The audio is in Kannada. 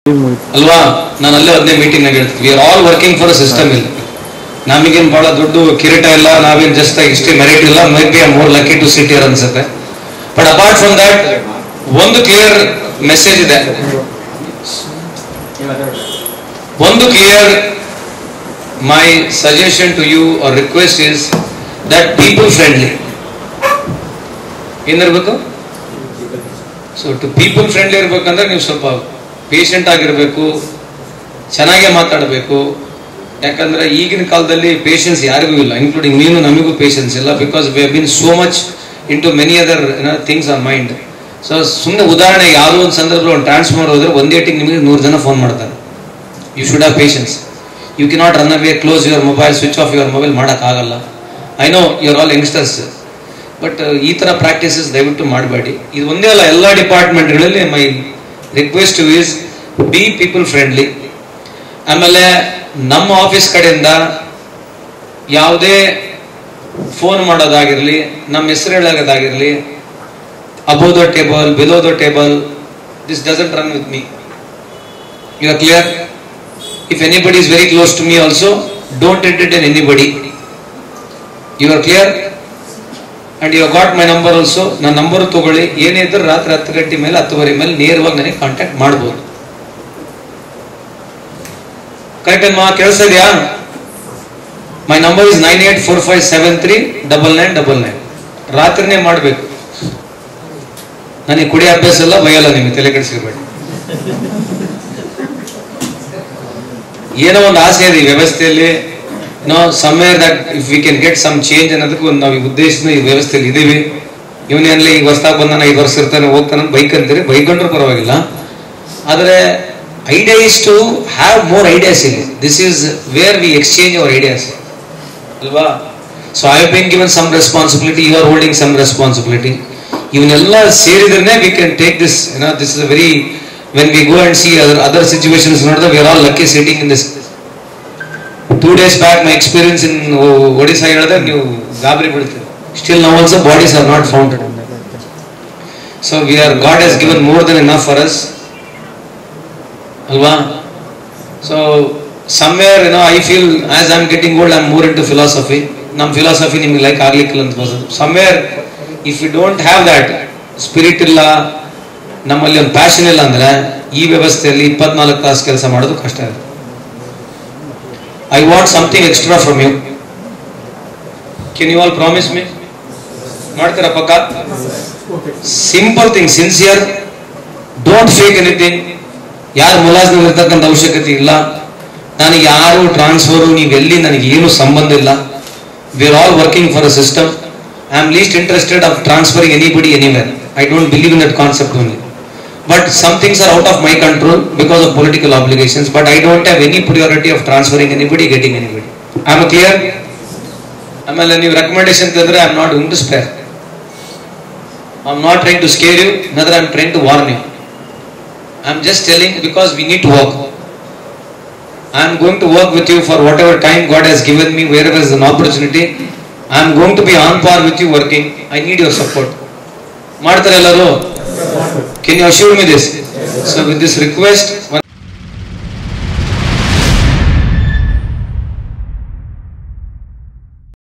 ಅಲ್ವಾ ನಾನು ಅಲ್ಲೇ ಹದಿನೈದು ಮೀಟಿಂಗ್ ಹೇಳ್ತೀನಿ we are all working for a system ಇಲ್ಲಿ ನಮಗೇನು ಬಹಳ ದೊಡ್ಡ ಕಿರೀಟ ಇಲ್ಲ ನಾವೇನು ಜಸ್ಟ್ ಇಷ್ಟೇ ಮೆರಿಟ್ ಇಲ್ಲ maybe are more lucky to city ಅನ್ಸುತ್ತೆ ಬಟ್ ಅಪಾರ್ಟ್ ಫ್ರಮ್ ದಟ್ ಒಂದು ಕ್ಲಿಯರ್ ಮೆಸೇಜ್ ಇದೆ ಒಂದು clear my suggestion to you or request is that people friendly ಏನಿರ್ಬೇಕು ಸೊ ಟು ಪೀಪಲ್ ಫ್ರೆಂಡ್ಲಿ ಇರ್ಬೇಕಂದ್ರೆ ನೀವು ಸ್ವಲ್ಪ ಪೇಷಂಟ್ ಆಗಿರಬೇಕು ಚೆನ್ನಾಗೇ ಮಾತಾಡಬೇಕು ಯಾಕಂದ್ರೆ ಈಗಿನ ಕಾಲದಲ್ಲಿ ಪೇಷನ್ಸ್ ಯಾರಿಗೂ ಇಲ್ಲ ಇನ್ಕ್ಲೂಡಿಂಗ್ ನೀನು ನಮಗೂ ಪೇಷನ್ಸ್ ಇಲ್ಲ because we been so much into many other things on mind so ಸುಮ್ಮನೆ ಉದಾಹರಣೆ ಯಾವುದೋ ಒಂದು ಸಂದರ್ಭದಲ್ಲಿ ಒಂದು ಟ್ರಾನ್ಸ್ಫರ್ ಹೋದ್ರೆ ಒಂದೇಟಿಗೆ ನಿಮಗೆ ನೂರು ಜನ ಫೋನ್ ಮಾಡ್ತಾರೆ you should have patience you can not run away close your mobile switch off your mobile ಮಾಡೋಕ್ಕಾಗಲ್ಲ I know your all youngsters but ಈ ಥರ ಪ್ರಾಕ್ಟೀಸಸ್ ದಯವಿಟ್ಟು ಮಾಡಬೇಡಿ ಇದು ಒಂದೇ ಅಲ್ಲ ಎಲ್ಲ ಡಿಪಾರ್ಟ್ಮೆಂಟ್ಗಳಲ್ಲಿ my request is be people friendly ಆಮೇಲೆ ನಮ್ಮ ಆಫೀಸ್ ಕಡೆಯಿಂದ ಯಾವುದೇ ಫೋನ್ ಮಾಡೋದಾಗಿರಲಿ ನಮ್ಮ ಹೆಸರು ಹೇಳೋದಾಗಿರಲಿ above the table below the table this doesn't run with me you are clear if anybody is very close to me also don't entertain anybody you are clear and you got my number also ನನ್ನ ನಂಬರ್ ತಗೊಳ್ಳಿ ಏನೇ ಇದ್ರೂ ರಾತ್ರಿ ಹತ್ತು ಗಂಟೆ ಮೇಲೆ ಹತ್ತುವರೆ ಮೇಲೆ ನೇರವಾಗಿ ನನಗೆ ಕಾಂಟ್ಯಾಕ್ಟ್ ಮಾಡ್ಬೋದು ಕರೆಕ್ಟ್ ಅಲ್ವಾ ಕೇಳಿಸ ಇದೆಯಾ my number is nine eight four five seven three double nine double nine ರಾತ್ರಿನೇ ಮಾಡಬೇಕು ನನಗೆ ಕುಡಿ ಅಭ್ಯಾಸ ಎಲ್ಲ ಬಯಲ್ಲ ನಿಮಗೆ ತಲೆ ಕೆಡಿಸಿರ್ಬೇಡಿ ಏನೋ ಒಂದು ಆಸೆ ಇದೆ ಈ ವ್ಯವಸ್ಥೆಯಲ್ಲಿ no somewhere that if we can get some change ಅನ್ನೋದಕ್ಕೆ ಒಂದು ನಾವು ಈ ಉದ್ದೇಶದಿಂದ ಈ ವ್ಯವಸ್ಥೆಯಲ್ಲಿ ಇದೀವಿ ಇವನೇನಲ್ಲಿ ಈಗ ಹೊಸ್ದಾಗಿ ಬಂದಾನ ಐದು ವರ್ಷ ಇರ್ತಾನೆ ಹೋಗ್ತಾನೆ ಬೈಕ್ ಅಂತೀರಿ ಬೈಕೊಂಡ್ರೂ ಪರವಾಗಿಲ್ಲ ಆದರೆ idea is to have more ideas ಇಲ್ಲಿ this is where we exchange our ideas ಅಲ್ವಾ so I been given some responsibility you are holding some responsibility ಇವನ್ನೆಲ್ಲ ಸೇರಿದ್ರೆ ವಿ ಕ್ಯಾನ್ ಟೇಕ್ ದಿಸ್ ಏನೋ this is very when we go and see other other situations ನೋಡಿದ್ರೆ we are all lucky sitting in this two days back my experience in Odisha ಹೇಳಿದ್ರೆ ನೀವು ಗಾಬರಿ ಬಿಡ್ತೀರಿ ಸ್ಟಿಲ್ ನಾವು also bodies are not founded so we are god has given more than enough for us ಅಲ್ವಾ ಸೊ ಸಮ್ವೇರ್ ಏನೋ I feel as I am getting old I am more into philosophy ನಮ್ಮ ಫಿಲಾಸಫಿ ನಿಮ್ಗೆ ಲೈಕ್ ಆಗ್ಲಿಕ್ಕಿಲ್ಲ ಅಂತ ಬರ್ತದೆ somewhere if you don't have that spirit ಇಲ್ಲ ನಮ್ಮಲ್ಲಿ ಒಂದು ಪ್ಯಾಷನ್ ಇಲ್ಲ ಅಂದ್ರೆ ಈ ವ್ಯವಸ್ಥೆಯಲ್ಲಿ ಇಪ್ಪತ್ನಾಲ್ಕು ತಾಸು ಕೆಲಸ ಮಾಡೋದು ಕಷ್ಟ ಇದೆ I want something extra from you can you all promise me ಮಾಡ್ತೀರಾ ಪಕ್ಕ simple thing sincere don't fake anything ಯಾರು ಮುಲಾಜ್ನಲ್ಲಿ ಇರ್ತಕ್ಕಂಥ ಅವಶ್ಯಕತೆ ಇಲ್ಲ ನನಗೆ ಯಾರು ಟ್ರಾನ್ಸ್ಫರು ನೀವೆಲ್ಲಿ ನನಗೆ ಏನು ಸಂಬಂಧ ಇಲ್ಲ we are all working for a system I am least interested of transferring anybody anywhere I don't believe in that concept only but some things are out of my control because of political obligations but I don't have any priority of transferring anybody getting anybody I am clear ಆಮೇಲೆ ನೀವು ರೆಕಮೆಂಡೇಶನ್ ತಂದ್ರೆ I am not going to spare I am not trying to scare you ನದರ್ I am trying to warn you I am just telling because we need to work. I am going to work with you for whatever time God has given me, wherever is an opportunity. I am going to be on par with you working. I need your support. ಮಾಡ್ತಾರೆ ಎಲ್ಲರೂ can you assure me this so with this request